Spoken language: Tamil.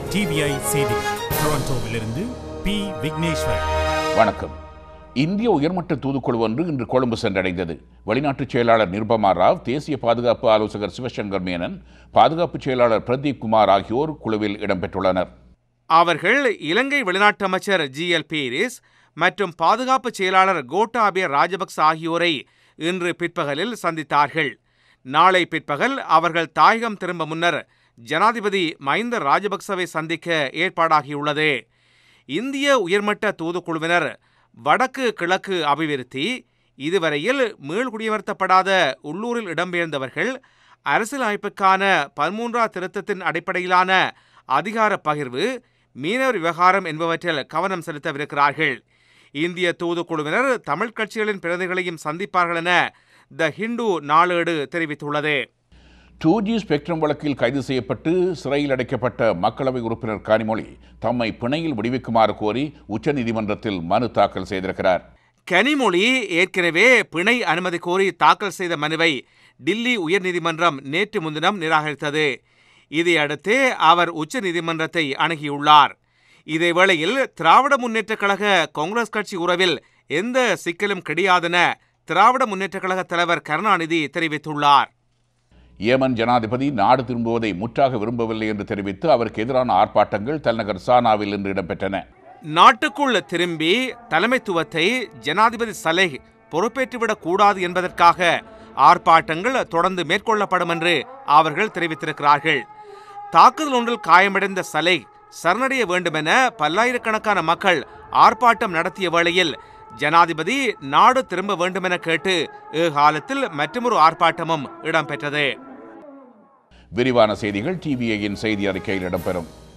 டிவிஐ செய்திகள் டொரண்டோவிலிருந்து பி விக்னேஸ்வர் வணக்கம் இந்திய உயர்மட்ட தூதுக்குழு ஒன்று இன்று கொழும்பு சென்றடைந்தது வெளிநாட்டு செயலாளர் நிருபமா ராவ் தேசிய பாதுகாப்பு ஆலோசகர் சிவசங்கர் மேனன் பாதுகாப்பு செயலாளர் பிரதீப் குமார் ஆகியோர் குழுவில் இடம்பெற்றுள்ளனர் அவர்கள் இலங்கை வெளிநாட்டு அமைச்சர் ஜி எல் பீரிஸ் மற்றும் பாதுகாப்பு செயலாளர் கோட்டாபய ராஜபக்ச ஆகியோரை இன்று பிற்பகலில் சந்தித்தார்கள் நாளை பிற்பகல் அவர்கள் தாயகம் திரும்ப முன்னர் ஜனாதிபதி மஹிந்த ராஜபக்சவை சந்திக்க ஏற்பாடாகியுள்ளது இந்திய உயர்மட்ட தூதுக்குழுவினர் வடக்கு கிழக்கு அபிவிருத்தி இதுவரையில் மீள்குடியமர்த்தப்படாத உள்ளூரில் இடம்பெயர்ந்தவர்கள் அரசியலமைப்புக்கான பதிமூன்றா திருத்தத்தின் அடிப்படையிலான அதிகார பகிர்வு மீனவர் விவகாரம் என்பவற்றில் கவனம் செலுத்தவிருக்கிறார்கள் இந்திய தூதுக்குழுவினர் தமிழ் கட்சிகளின் பிரதிகளையும் சந்திப்பார்கள் என த ஹிந்து நாளேடு தெரிவித்துள்ளது டூ ஜி ஸ்பெக்ட்ரம் வழக்கில் கைது செய்யப்பட்டு சிறையில் அடைக்கப்பட்ட மக்களவை உறுப்பினர் கனிமொழி தம்மை பிணையில் விடுவிக்குமாறு கோரி உச்சநீதிமன்றத்தில் மனு தாக்கல் செய்திருக்கிறார் கனிமொழி ஏற்கனவே பிணை அனுமதி கோரி தாக்கல் செய்த மனுவை டில்லி உயர்நீதிமன்றம் நேற்று முன்தினம் நிராகரித்தது இதையடுத்து அவர் உச்சநீதிமன்றத்தை அணுகியுள்ளார் இதேவேளையில் திராவிட முன்னேற்றக் கழக காங்கிரஸ் கட்சி உறவில் எந்த சிக்கலும் கிடையாதென திராவிட முன்னேற்றக் கழக தலைவர் கருணாநிதி தெரிவித்துள்ளார் ஏமன் ஜனாதிபதி நாடு திரும்புவதை முற்றாக விரும்பவில்லை என்று தெரிவித்து அவருக்கு எதிரான ஆர்ப்பாட்டங்கள் தலைநகர் சானாவில் இன்று இடம்பெற்றன நாட்டுக்குள் திரும்பி தலைமைத்துவத்தை ஜனாதிபதி சலேஹ் பொறுப்பேற்றுவிடக் கூடாது என்பதற்காக ஆர்ப்பாட்டங்கள் தொடர்ந்து மேற்கொள்ளப்படும் என்று அவர்கள் தெரிவித்திருக்கிறார்கள் தாக்குதல் ஒன்றில் காயமடைந்த சலேஹ் சரணடைய வேண்டுமென பல்லாயிரக்கணக்கான மக்கள் ஆர்ப்பாட்டம் நடத்திய வேளையில் ஜனாதிபதி நாடு திரும்ப வேண்டுமென கேட்டு இக்காலத்தில் மற்றொரு ஆர்ப்பாட்டமும் இடம்பெற்றது விரிவான செய்திகள் டிவிஐயின் செய்தி அறிக்கையில் இடம்பெறும்